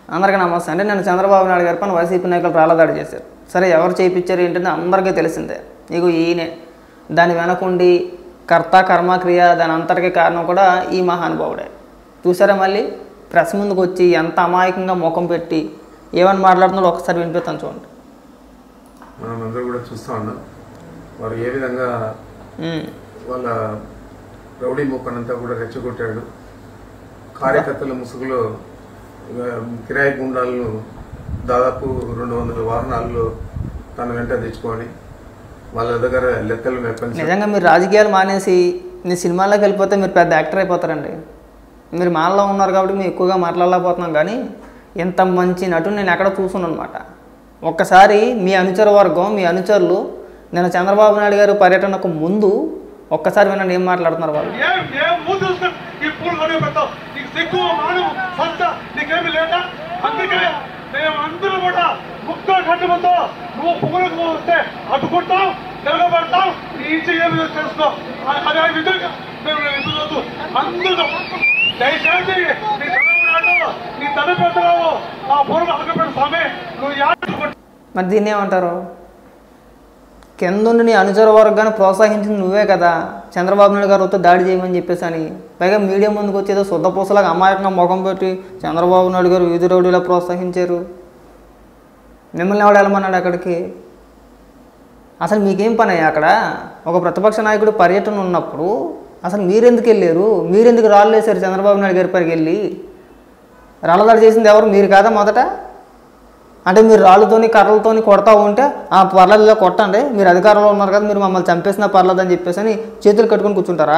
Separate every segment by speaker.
Speaker 1: అందరికీ నమస్తే అంటే నేను చంద్రబాబు నాయుడు గారి పైన వైసీపీ నాయకులు రాళ్ళదాడి చేశారు సరే ఎవరు చేయించారు ఏంటంటే అందరికీ తెలిసిందే ఇగో ఈయనే దాని వెనకుండి కర్త కర్మ క్రియ దాని అంతటికీ కారణం కూడా ఈ మహానుభావుడే చూసారా మళ్ళీ ప్రెస్ ముందుకు వచ్చి ఎంత అమాయకంగా ముఖం పెట్టి ఏమని మాట్లాడుతున్నాడో ఒకసారి వినిపిస్తాను చూడండి
Speaker 2: మనం అందరూ కూడా చూస్తూ ఉన్నాం వారు ఏ విధంగా
Speaker 1: ఉమ్.
Speaker 2: వాళ్ళ రౌడీ ముక్కనంతా కూడా రెచ్చగొట్టాడు కార్యకర్తల ముసుగులో ఇక కిరాయి గుండాలను దాదాపు రెండు వందల వాహనాల్లో తన వెంట తెచ్చుకొని వాళ్ళ దగ్గర లెక్కలు మెప్పని
Speaker 1: నిజంగా మీరు రాజకీయాలు మానేసి మీ సినిమాల్లోకి వెళ్ళిపోతే మీరు పెద్ద యాక్టర్ అయిపోతారండి మీరు మాల్లో ఉన్నారు కాబట్టి మేము ఎక్కువగా మాట్లాడలేకపోతున్నాం కానీ ఇంత మంచి నటుని నేను ఎక్కడ చూసున్నాను అనమాట ఒక్కసారి మీ అనుచర వర్గం మీ అనుచరులు నేను చంద్రబాబు నాయుడు గారు పర్యటనకు ముందు ఒక్కసారి వినండి ఏం మాట్లాడుతున్నారు వాళ్ళు
Speaker 3: ఏం ఏం మూడు చూసుకుని ఈ పూలు కొని పెడతావు నీకు సిగ్గు మానవు సంత నీకేమి లేదా అందుకే మేము అందరూ కూడా ముక్తో కట్టుకుంటూ నువ్వు పువ్వులకు వస్తే అడ్డుకుంటాం తిరగబడతాం నీ ఇంటి ఏమి తెలుసుకో అ- అదే విధంగా మేము ఎదుగుతూ అందరూ దయచేసి నీ చదువునాడు నీ తల్లి పెద్దరావు ఆ పూర్వ అగ్గపెట్టు స్వామి నువ్వు యాడుకుంటా
Speaker 1: మరి దీన్ని ఏమంటారు కిందుండి నీ అనుచర వర్గాన్ని ప్రోత్సహించింది నువ్వే కదా చంద్రబాబు నాయుడు గారు వస్తే దాడి చేయమని చెప్పేసి అని పైగా మీడియా ముందుకు వచ్చి ఏదో శుద్ధపూసలాగా అమాయకంగా ముఖం పెట్టి చంద్రబాబు నాయుడు గారు వీధి రౌడీలా ప్రోత్సహించారు మిమ్మల్ని ఎవడు వెళ్ళమన్నాడు అక్కడికి అసలు మీకేం పని అయ్యా అక్కడ ఒక ప్రతిపక్ష నాయకుడు పర్యటన ఉన్నప్పుడు అసలు మీరెందుకు వెళ్ళారు మీరెందుకు రాళ్ళు వేశారు చంద్రబాబు నాయుడు గారి పరికి వెళ్ళి రాళ్ళదాడి చేసింది ఎవరు మీరు కాదా మొదట అంటే మీరు రాళ్ళతోని కర్రలతోని కొడతా ఉంటే ఆ పర్లేదులో కొట్టండి మీరు అధికారంలో ఉన్నారు కదా మీరు మమ్మల్ని చంపేసినా పర్లేదు అని చెప్పేసి అని చేతులు కట్టుకొని కూర్చుంటారా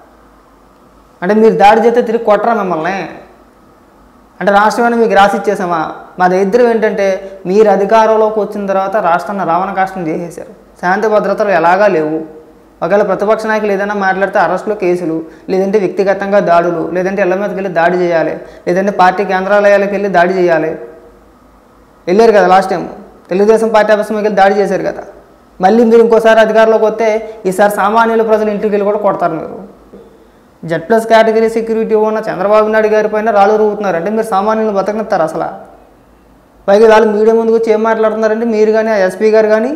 Speaker 1: అంటే మీరు దాడి చేస్తే తిరిగి కొట్టరా మిమ్మల్ని అంటే రాష్ట్రమైనా మీకు రాసి ఇచ్చేసామా మా దరిద్రం ఏంటంటే మీరు అధికారంలోకి వచ్చిన తర్వాత రాష్ట్రాన్ని రావణ కాష్టం చేసేసారు శాంతి భద్రతలు ఎలాగా లేవు ఒకవేళ ప్రతిపక్ష నాయకులు ఏదైనా మాట్లాడితే అరెస్టులు కేసులు లేదంటే వ్యక్తిగతంగా దాడులు లేదంటే ఇళ్ల మీదకి వెళ్ళి దాడి చేయాలి లేదంటే పార్టీ కేంద్రాలయాలకు వెళ్ళి దాడి చేయాలి వెళ్ళారు కదా last time Telugu Desam party office మీద వెళ్ళి దాడి చేశారు కదా మళ్ళీ మీరు ఇంకోసారి అధికారంలోకి వస్తే ఈసారి సామాన్యుల ప్రజలు ఇంటికి వెళ్ళి కూడా కొడతారు మీరు జెడ్ ప్లస్ కేటగిరీ సెక్యూరిటీ ఉన్న చంద్రబాబు నాయుడు గారి పైన రాళ్ళు రూపుతున్నారు అంటే మీరు సామాన్యులు బతకనిస్తారు అసలు పైగా వాళ్ళు మీడియా ముందుకు వచ్చి ఏం మాట్లాడుతున్నారంటే మీరు కానీ ఆ ఎస్పీ గారు కానీ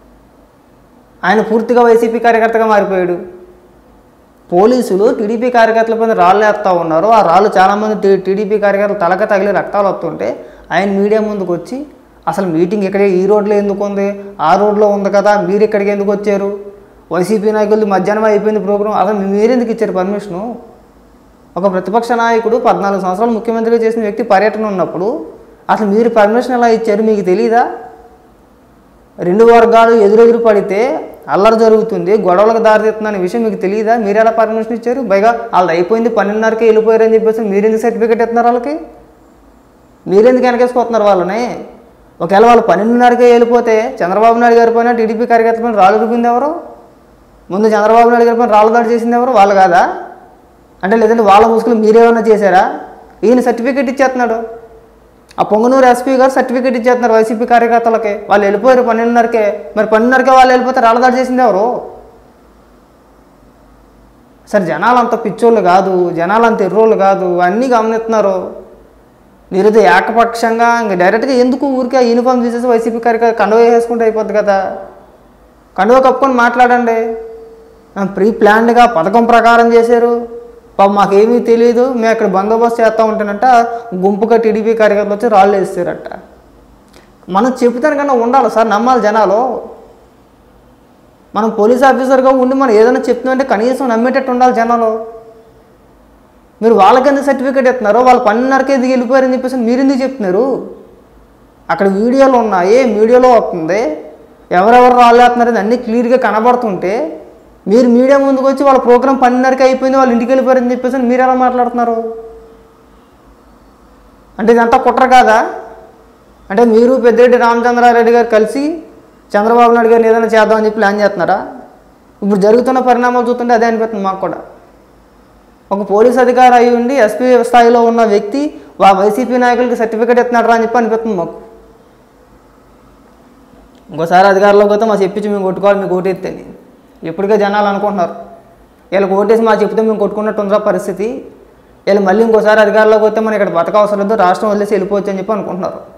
Speaker 1: ఆయన పూర్తిగా వైసీపీ కార్యకర్తగా మారిపోయాడు పోలీసులు టీడీపీ కార్యకర్తల పైన రాళ్ళు వేస్తూ ఉన్నారు ఆ రాళ్ళు చాలామంది టీ- టీడీపీ కార్యకర్తలు తలక తగిలి రక్తాలు వస్తుంటే ఆయన మీడియా ముందుకు వచ్చి అసలు మీటింగ్ ఇక్కడ ఈ రోడ్లో ఎందుకు ఉంది ఆ రోడ్లో ఉంది కదా మీరు ఇక్కడికి ఎందుకు వచ్చారు వైసీపీ నాయకులది మధ్యాహ్నం అయిపోయింది ప్రోగ్రాం అసలు మీరెందుకు ఇచ్చారు పర్మిషను ఒక ప్రతిపక్ష నాయకుడు పద్నాలుగు సంవత్సరాలు ముఖ్యమంత్రిగా చేసిన వ్యక్తి పర్యటన ఉన్నప్పుడు అసలు మీరు పర్మిషన్ ఎలా ఇచ్చారు మీకు తెలీదా రెండు వర్గాలు ఎదురెదురు పడితే అల్లరి జరుగుతుంది గొడవలకు దారితీస్తుందనే విషయం మీకు తెలియదా మీరు ఎలా పర్మిషన్ ఇచ్చారు పైగా వాళ్ళది అయిపోయింది పన్నెండున్నరకే వెళ్ళిపోయారని చెప్పేసి మీరెందుకు సర్టిఫికేట్ ఇస్తున్నారు వాళ్ళకి మీరెందుకు వెనకేసుకొస్తున్నారు వాళ్ళని ఒకవేళ వాళ్ళు పన్నెండున్నరకే వెళ్ళిపోతే చంద్రబాబు నాయుడు గారి పైన టీడీపీ కార్యకర్తల పైన రాళ్ళు రుపింది ఎవరు ముందు చంద్రబాబు నాయుడు గారి పైన రాళ్ళు దాడి చేసింది ఎవరు వాళ్ళు కాదా అంటే లేదంటే వాళ్ళ ముసుగులు మీరేమన్నా చేశారా ఈయన సర్టిఫికేట్ ఇచ్చేస్తున్నాడు ఆ పొంగనూరు ఎస్పీ గారు సర్టిఫికేట్ ఇచ్చేస్తున్నారు వైసీపీ కార్యకర్తలకి వాళ్ళు వెళ్ళిపోయారు పన్నెండున్నరకే మరి పన్నెండున్నరకే వాళ్ళు వెళ్ళిపోతే రాళ్ళదాడి చేసింది ఎవరు సరే జనాలు అంత పిచ్చోళ్ళు కాదు జనాలు అంత ఎర్రోళ్ళు కాదు అన్నీ గమనిస్తున్నారు మీరైతే ఏకపక్షంగా ఇంక డైరెక్ట్గా ఎందుకు ఊరికే యూనిఫామ్ తీసేసి వైసీపీ కార్యకర్త కండువ వేసుకుంటే అయిపోద్ది కదా కండువ కప్పుకొని మాట్లాడండి ఆ, ప్రీ ప్లాన్డ్గా పథకం ప్రకారం చేశారు పాపం మాకేమీ తెలియదు మేము ఇక్కడ బందోబస్తు చేస్తూ ఉంటేనంట గుంపుగా టీడీపీ కార్యకర్తలు వచ్చి రాళ్ళు వేస్తారట మనం చెబుతాను కన్నా ఉండాలి సార్ నమ్మాలి జనాలు మనం పోలీస్ ఆఫీసర్గా ఉండి మనం ఏదైనా చెప్తున్నామంటే కనీసం నమ్మేటట్టు ఉండాలి జనాలు మీరు వాళ్ళకి ఎందుకు సర్టిఫికేట్ ఇస్తున్నారు వాళ్ళు పన్నెండున్నరకే దిగి వెళ్ళిపోయారని చెప్పేసి మీరు ఎందుకు చెప్తున్నారు అక్కడ వీడియోలు ఉన్నాయి మీడియాలో వస్తుంది ఎవరెవరు రాలేస్తున్నారని అన్నీ క్లియర్గా కనబడుతుంటే మీరు మీడియా ముందుకు వచ్చి వాళ్ళ ప్రోగ్రామ్ పన్నెండున్నరకి అయిపోయింది వాళ్ళు ఇంటికి వెళ్ళిపోయారని చెప్పేసి మీరు ఎలా మాట్లాడుతున్నారు అంటే ఇదంతా కుట్ర కాదా అంటే మీరు పెద్దిరెడ్డి రామచంద్రారెడ్డి గారు కలిసి చంద్రబాబు నాయుడు గారిని ఏదైనా చేద్దామని చెప్పి ప్లాన్ చేస్తున్నారా ఇప్పుడు జరుగుతున్న పరిణామాలు చూస్తుంటే అదే అనిపిస్తుంది మాకు కూడా ఒక పోలీస్ అధికారి అయి ఉండి ఎస్పీ స్థాయిలో ఉన్న వ్యక్తి వా వైసీపీ నాయకులకి సర్టిఫికేట్ ఇస్తున్నాడు అని చెప్పి అనిపిస్తుంది మాకు ఇంకోసారి అధికారంలోకి పోతే మా చెప్పించి మేము కొట్టుకోవాలి మీకు ఓటేస్తే ఎప్పటికే జనాలు అనుకుంటున్నారు వీళ్ళకి ఓటేసి మా చెప్తే మేము కొట్టుకున్నట్టు ఉందిరా పరిస్థితి వీళ్ళు మళ్ళీ ఇంకోసారి అధికారంలోకి వస్తే మనం ఇక్కడ బతక అవసరం లేదు రాష్ట్రం వదిలేసి వెళ్ళిపోవచ్చు అని చెప్పి అనుకుంటున్నారు